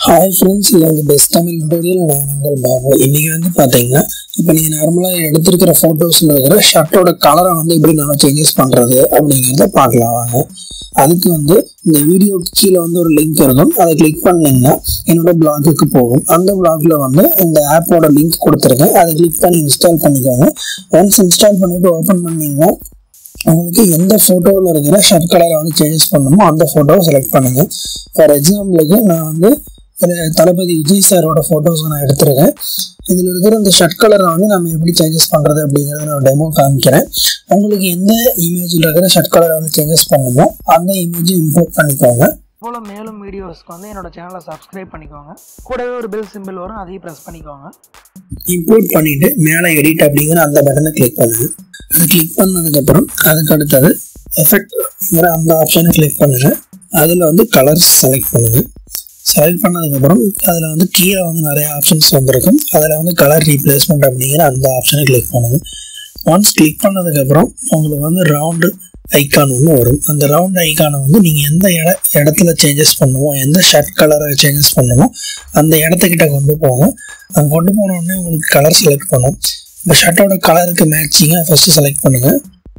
hi friends இது வந்து best Tamil tutorial நான் உங்கள் பாபு இன்னைக்கு வந்து பார்த்தீங்கன்னா இப்போ நீங்கள் நார்மலாக எடுத்திருக்கிற ஃபோட்டோஸில் இருக்கிற ஷர்ட்டோட கலரை வந்து எப்படி நம்ம சேஞ்சஸ் பண்ணுறது அப்படிங்கிறத பார்க்கலாம் வாங்க அதுக்கு வந்து இந்த வீடியோக்கு கீழே வந்து ஒரு லிங்க் இருக்கும் அதை கிளிக் பண்ணீங்கன்னா என்னோட பிளாகுக்கு போகும் அந்த பிளாக்ல வந்து இந்த ஆப்போட லிங்க் கொடுத்துருக்கேன் அதை கிளிக் பண்ணி இன்ஸ்டால் பண்ணிக்கோங்க ஒன்ஸ் இன்ஸ்டால் பண்ணிட்டு ஓப்பன் பண்ணீங்கன்னா உங்களுக்கு எந்த ஃபோட்டோவில் இருக்கிற ஷர்ட் கலரை வந்து சேஞ்சஸ் பண்ணணுமோ அந்த ஃபோட்டோவை செலக்ட் பண்ணுங்கள் ஃபார் எக்ஸாம்பிளுக்கு நான் வந்து ஒரு தளபதி விஜய் சாரோட ஃபோட்டோஸ் நான் எடுத்திருக்கேன் இதில் இருக்கிற இந்த ஷர்ட் கலரை வந்து நம்ம எப்படி சேஞ்சஸ் பண்ணுறது அப்படிங்கிறத நான் டெமோ காமிக்கிறேன் உங்களுக்கு எந்த இமேஜில் இருக்கிற ஷர்ட் கலரை வந்து சேஞ்சஸ் பண்ணணுமோ அந்த இமேஜை இம்போர்ட் பண்ணிக்கோங்க போல மேலும் வீடியோஸ்க்கு வந்து என்னோட சேனலை சப்ஸ்கிரைப் பண்ணிக்கோங்க கூடவே ஒரு பெல் சிம்பிள் வரும் அதையும் ப்ரெஸ் பண்ணிக்கோங்க இம்போர்ட் பண்ணிட்டு மேலே எடிட் அப்படிங்கிற அந்த பட்டனை கிளிக் பண்ணுங்க அதை கிளிக் பண்ணதுக்கப்புறம் அதுக்கு அடுத்தது எஃபெக்ட்ங்கிற அந்த ஆப்ஷனை கிளிக் பண்ணுங்க அதில் வந்து கலர்ஸ் செலக்ட் பண்ணுங்க செலக்ட் பண்ணதுக்கப்புறம் அதில் வந்து கீழே வந்து நிறைய ஆப்ஷன்ஸ் வந்திருக்கும் அதில் வந்து கலர் ரீப்ளேஸ்மெண்ட் அப்படிங்கிற அந்த ஆப்ஷனை கிளிக் பண்ணுங்க ஒன்ஸ் கிளிக் பண்ணதுக்கப்புறம் உங்களுக்கு வந்து ரவுண்டு ஐக்கான் ஒன்று வரும் அந்த ரவுண்ட் ஐக்கானை வந்து நீங்கள் எந்த இட இடத்துல சேஞ்சஸ் பண்ணுவோம் எந்த ஷர்ட் கலரை சேஞ்சஸ் பண்ணுமோ அந்த இடத்துக்கிட்ட கொண்டு போங்க அங்கே கொண்டு போன உடனே உங்களுக்கு கலர் செலக்ட் பண்ணும் இந்த ஷர்ட்டோட கலருக்கு மேட்சிங்காக ஃபஸ்ட்டு செலக்ட் பண்ணுங்கள்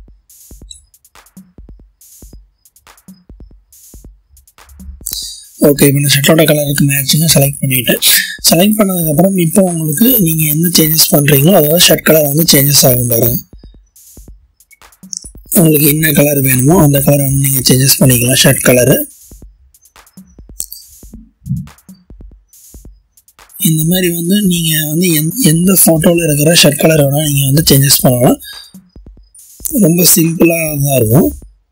ஓகே இப்போ நான் ஷர்ட்டோட கலருக்கு மேட்சிங்காக செலக்ட் பண்ணிவிட்டேன் செலக்ட் பண்ணதுக்கப்புறம் இப்போ உங்களுக்கு நீங்கள் எந்த சேஞ்சஸ் பண்ணுறீங்களோ அதாவது ஷர்ட் கலர் வந்து சேஞ்சஸ் ஆகும் பாருங்க உங்களுக்கு என்ன கலர் வேணுமோ அந்த கலரை வந்து நீங்கள் சேஞ்சஸ் பண்ணிக்கலாம் ஷர்ட் கலரு இந்த மாதிரி வந்து நீங்கள் வந்து எந் எந்த ஃபோட்டோவில் இருக்கிற ஷர்ட் கலர் வேணால் நீங்கள் வந்து சேஞ்சஸ் பண்ணலாம் ரொம்ப சிம்பிளாக தான் இருக்கும்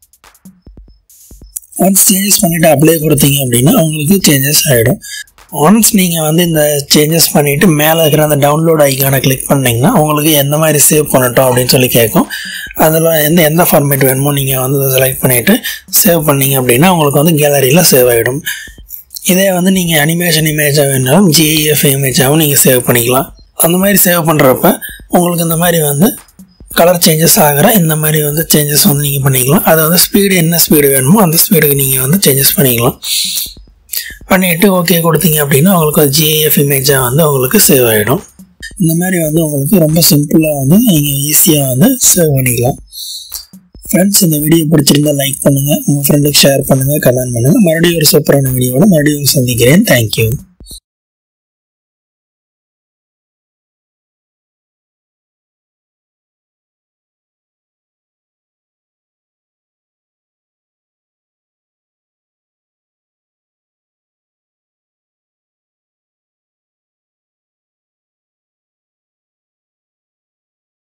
ஒன்ஸ் சேஞ்சஸ் பண்ணிவிட்டு அப்ளை கொடுத்தீங்க அப்படின்னா உங்களுக்கு சேஞ்சஸ் ஆகிடும் ஒன்ஸ் நீங்கள் வந்து இந்த சேஞ்சஸ் பண்ணிவிட்டு மேலே இருக்கிற அந்த டவுன்லோட் ஐக்கானை கிளிக் பண்ணிங்கன்னா உங்களுக்கு எந்த மாதிரி சேவ் பண்ணட்டும் அப்படின்னு சொல்லி கேட்கும் அதில் எந்த எந்த ஃபார்மேட் வேணுமோ நீங்கள் வந்து செலக்ட் பண்ணிவிட்டு சேவ் பண்ணீங்க அப்படின்னா உங்களுக்கு வந்து கேலரியில் சேவ் ஆகிடும் இதே வந்து நீங்கள் அனிமேஷன் இமேஜாக வேணாலும் ஜிஐஎஃப் இமேஜாகவும் நீங்கள் சேவ் பண்ணிக்கலாம் அந்த மாதிரி சேவ் பண்ணுறப்ப உங்களுக்கு இந்த மாதிரி வந்து கலர் சேஞ்சஸ் ஆகிற இந்த மாதிரி வந்து சேஞ்சஸ் வந்து நீங்கள் பண்ணிக்கலாம் அதை வந்து ஸ்பீடு என்ன ஸ்பீடு வேணுமோ அந்த ஸ்பீடுக்கு நீங்கள் வந்து சேஞ்சஸ் பண்ணிக்கலாம் பண்ணிவிட்டு ஓகே கொடுத்தீங்க அப்படின்னா உங்களுக்கு அது ஜிஐஎஃப் இமேஜாக வந்து உங்களுக்கு சேவ் ஆகிடும் இந்த மாதிரி வந்து உங்களுக்கு ரொம்ப சிம்பிளாக வந்து நீங்கள் ஈஸியாக வந்து சேவ் பண்ணிக்கலாம் ஃப்ரெண்ட்ஸ் இந்த வீடியோ பிடிச்சிருந்தா லைக் பண்ணுங்கள் உங்கள் ஃப்ரெண்டுக்கு ஷேர் பண்ணுங்கள் கமெண்ட் பண்ணுங்கள் மறுபடியும் ஒரு சூப்பரான வீடியோவோட மறுபடியும் சந்திக்கிறேன் தேங்க்யூ